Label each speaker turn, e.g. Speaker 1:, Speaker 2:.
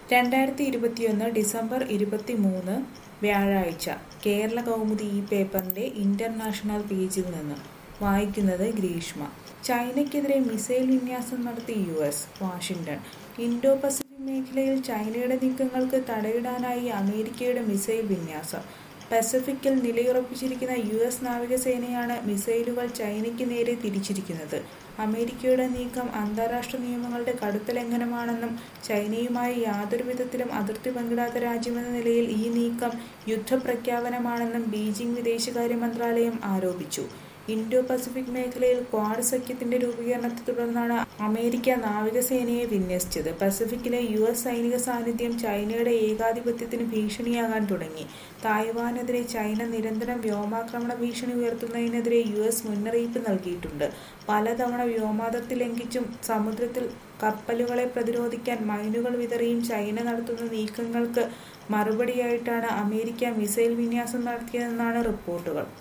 Speaker 1: രണ്ടായിരത്തി ഇരുപത്തിയൊന്ന് ഡിസംബർ ഇരുപത്തിമൂന്ന് വ്യാഴാഴ്ച കേരള കൗമുദി ഈ പേപ്പറിന്റെ ഇന്റർനാഷണൽ പേജിൽ നിന്ന് വായിക്കുന്നത് ഗ്രീഷ്മ ചൈനയ്ക്കെതിരെ മിസൈൽ വിന്യാസം നടത്തി U S Washington Indo Pacific മേഖലയിൽ ചൈനയുടെ നീക്കങ്ങൾക്ക് തടയിടാനായി അമേരിക്കയുടെ മിസൈൽ വിന്യാസം പസഫിക്കിൽ നിലയുറപ്പിച്ചിരിക്കുന്ന യു എസ് നാവികസേനയാണ് മിസൈലുകൾ ചൈനയ്ക്ക് നേരെ തിരിച്ചിരിക്കുന്നത് അമേരിക്കയുടെ നീക്കം അന്താരാഷ്ട്ര നിയമങ്ങളുടെ കടുത്ത ലംഘനമാണെന്നും ചൈനയുമായി യാതൊരു വിധത്തിലും അതിർത്തി പങ്കിടാത്ത രാജ്യമെന്ന നിലയിൽ ഈ നീക്കം യുദ്ധപ്രഖ്യാപനമാണെന്നും ബീജിംഗ് വിദേശകാര്യ മന്ത്രാലയം ആരോപിച്ചു ഇൻഡോ പസഫിക് മേഖലയിൽ ക്വാഡ് സഖ്യത്തിന്റെ രൂപീകരണത്തെ തുടർന്നാണ് അമേരിക്ക നാവികസേനയെ വിന്യസിച്ചത് പസഫിക്കിലെ യു എസ് സൈനിക സാന്നിധ്യം ചൈനയുടെ ഏകാധിപത്യത്തിന് ഭീഷണിയാകാൻ തുടങ്ങി തായ്വാനെതിരെ ചൈന നിരന്തരം വ്യോമാക്രമണ ഭീഷണി ഉയർത്തുന്നതിനെതിരെ യു എസ് മുന്നറിയിപ്പ് നൽകിയിട്ടുണ്ട് പലതവണ വ്യോമാതിർത്തി ലംഘിച്ചും സമുദ്രത്തിൽ കപ്പലുകളെ പ്രതിരോധിക്കാൻ മൈനുകൾ വിതറിയും ചൈന നടത്തുന്ന നീക്കങ്ങൾക്ക് മറുപടിയായിട്ടാണ് അമേരിക്ക മിസൈൽ വിന്യാസം നടത്തിയതെന്നാണ് റിപ്പോർട്ടുകൾ